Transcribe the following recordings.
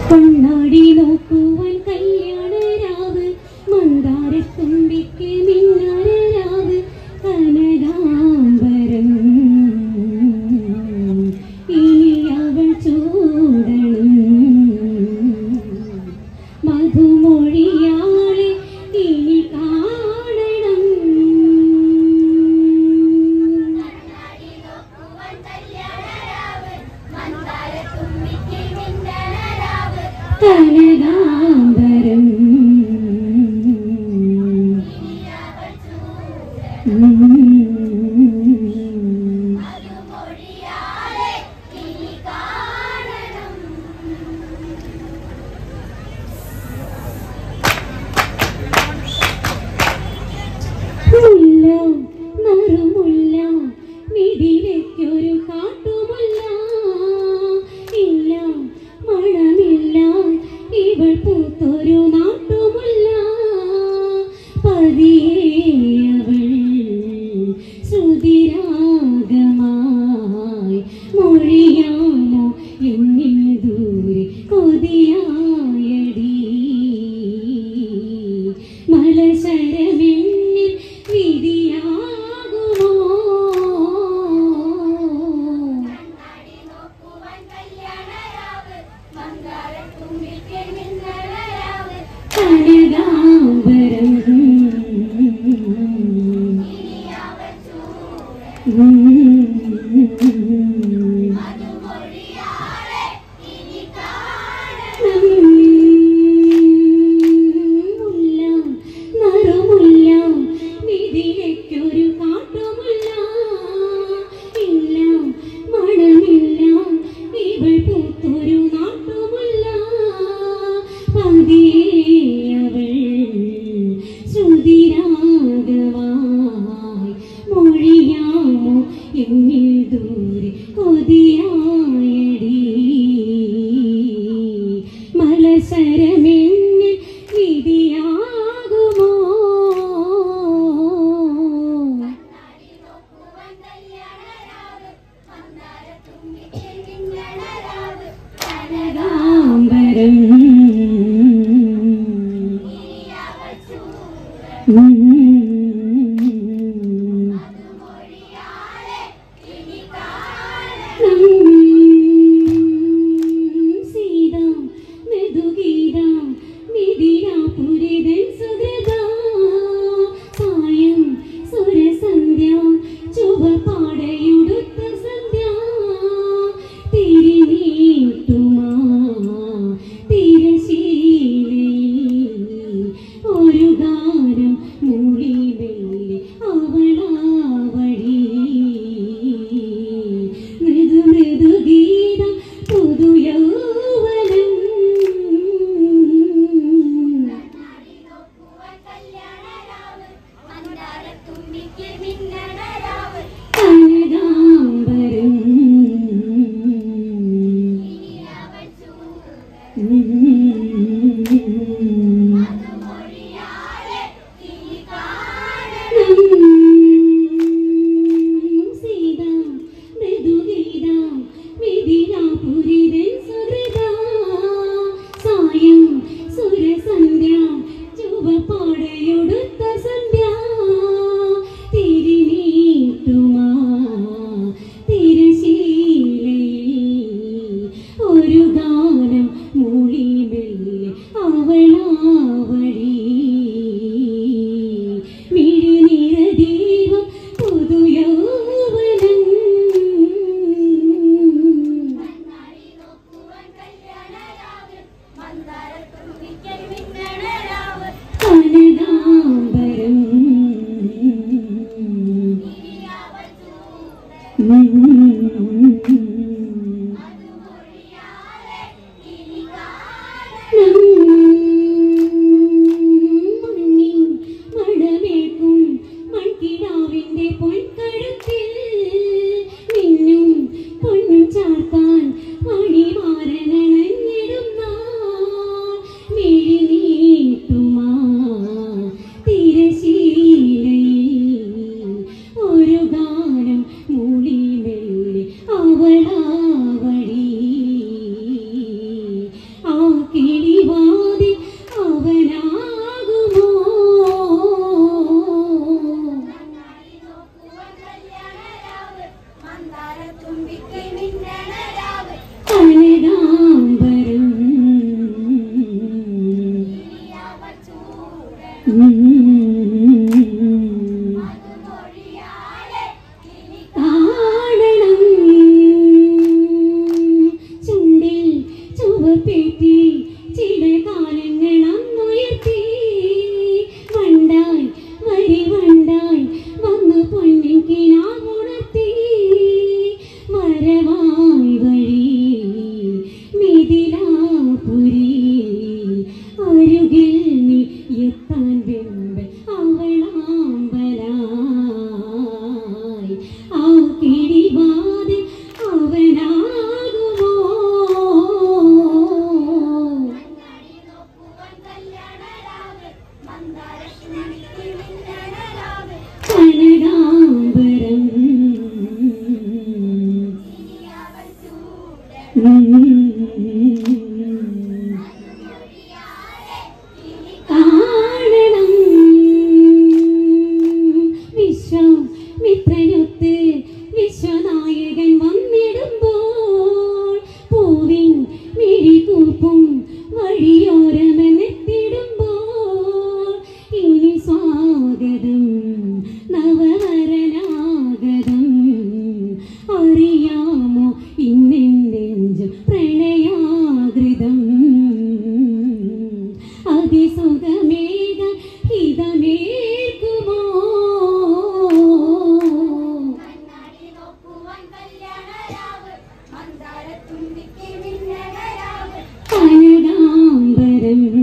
കണ്ണാടി നോക്കുവാൻ കല്യാണരാവ് മന്ദാരത്തുമ്പിക്ക് മിന്നാരരാവ് കനകാംബരം ഇനി അവൾ ചൂടണം മധുമൊഴിയാളെ ഇനി കാണണം കനകാംബരം ഉം. മുല്ല നറുമുല്ല മിടിലേക്കൊരു കാട്ടുമുല്ല ഇല്ല മണമില്ല ഇവൾ പൂത്തൊരു നാട്ടുമുല്ല പതിയേയവൾ ശ്രുതിരാഗമായി മൊഴിയാമോ എന്നിൽ ദൂരെ കൊതിയായടി മലശരമെന്നിൽ വിധിയാകുമോ കനകാംബരം ഉം. മുല്ല നറുമുല്ല നിധിലേക്കൊരു കാട്ടുമുല്ല ഇല്ല മണമില്ല ഇവൾ പൂത്തൊരു നാട്ടുമുല്ല പതിയവൾ ശ്രുതിരാഗമായി മൊഴിയാമോ എന്നിൽ ദൂരെ കൊതിയായടി മലസരമെന്നിൽ വിധിയാകുമോ കനകാംബരം ഉം. സീത മൃദുഗീത മിഥിലാപുരിതൻ സുഹൃത സായം സുരസന്ധ്യ ചുവപാടയുടുത്ത സന്ധ്യ തിരിനീട്ടുമാ തിരശീലയിൽ ഒരു ഗാനം മൂളി വെള്ളി അവളാവഴി മൃദു മൃദു ഗീതം പുതു യൗവനം കനകാംബരം ഉം. സീത മൃദുഗീത മിഥിലാപുരിതൻ സുഹൃത സായം സുരസന്ധ്യ ചുവപ്പാടയൊടുത്ത സന്ധ്യ തിരിനീട്ടുമാ തിരശീലയിൽ ഒരു ഗാനം മൂളി മെല്ലെ അവളാ വീഴ്ത്തി ചില കാലങ്ങൾ അന്നുയർത്തി വണ്ടായി വരി വണ്ടായി വന്നു പൊന്നിൻ കിനാവുണർത്തി വരവായി വഴി മിഥിലാപുരി അരുകിൽ നീ എത്താൻ വെമ്പ അവളാമ്പലായി ആ കിടിവാതിൽ അവനാകുമോ കനകാംബരം കാണണം വിശ്വാമിത്രനൊത്ത് വിശ്വനായകൻ വന്നിടുമ്പോൾ പൂവിൻ മിഴികൂപ്പും വഴിയോരമെന്നെത്തിടുമ്പോൾ ഇനി സ്വാഗതം നവവരനാഗതം അറിയാമോ ഇന്നെഞ്ചു പ്രണയാകൃതം അതിസുഖമേക ഹിതമേൽക്കുമോ കനകാംബരം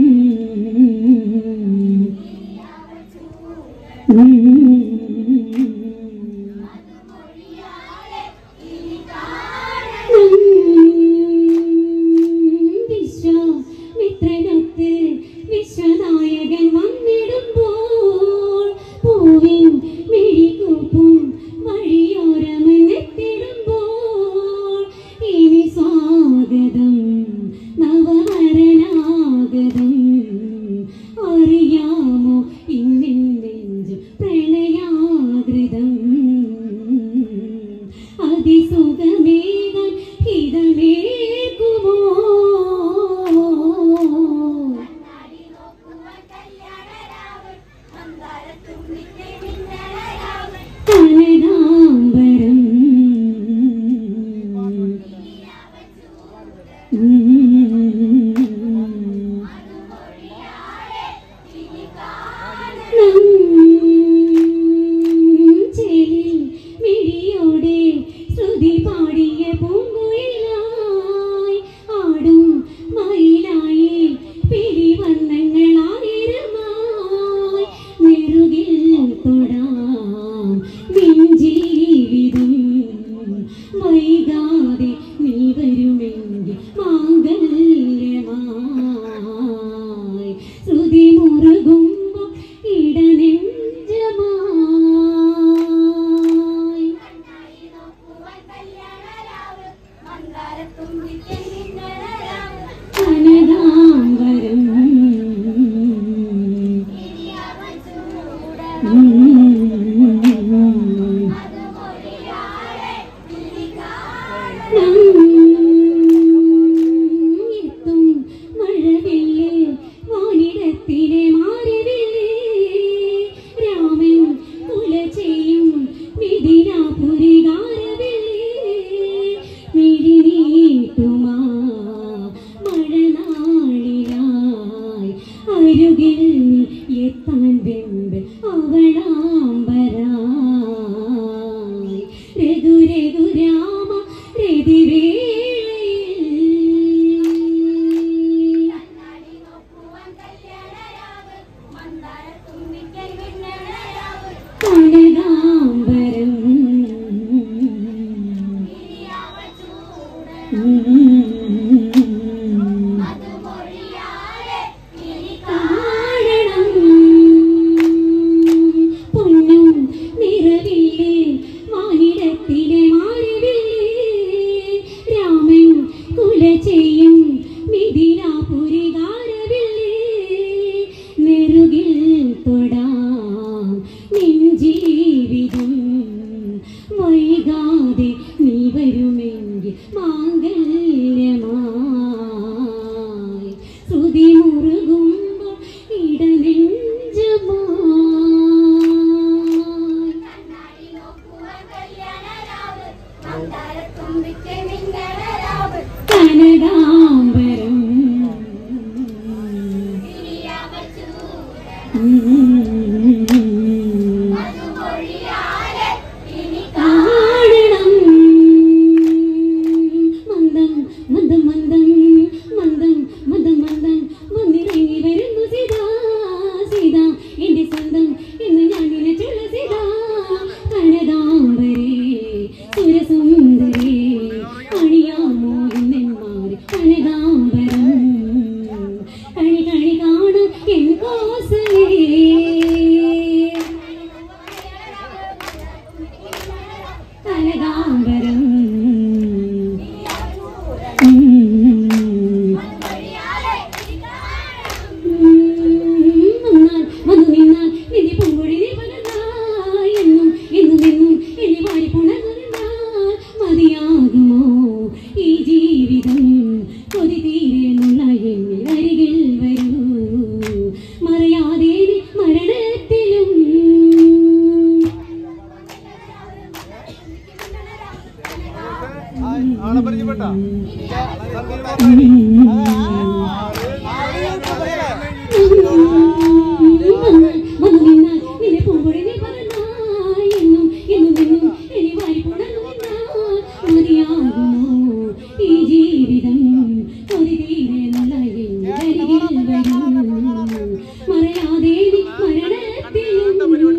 വരും മറയാതെ നീ മരണത്തിലും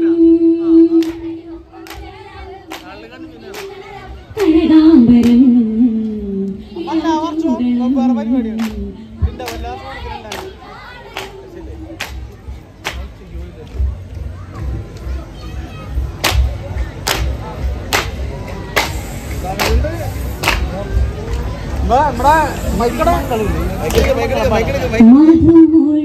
കനകാംബരം അല്ല വർഷം വേറെ പരിപാടിയാണ് ഇതിന്റെ വല്ല സുഹൃത്തിനുണ്ടായിരുന്നു നമ്മുടെ മൈക്കട മധുമൊഴി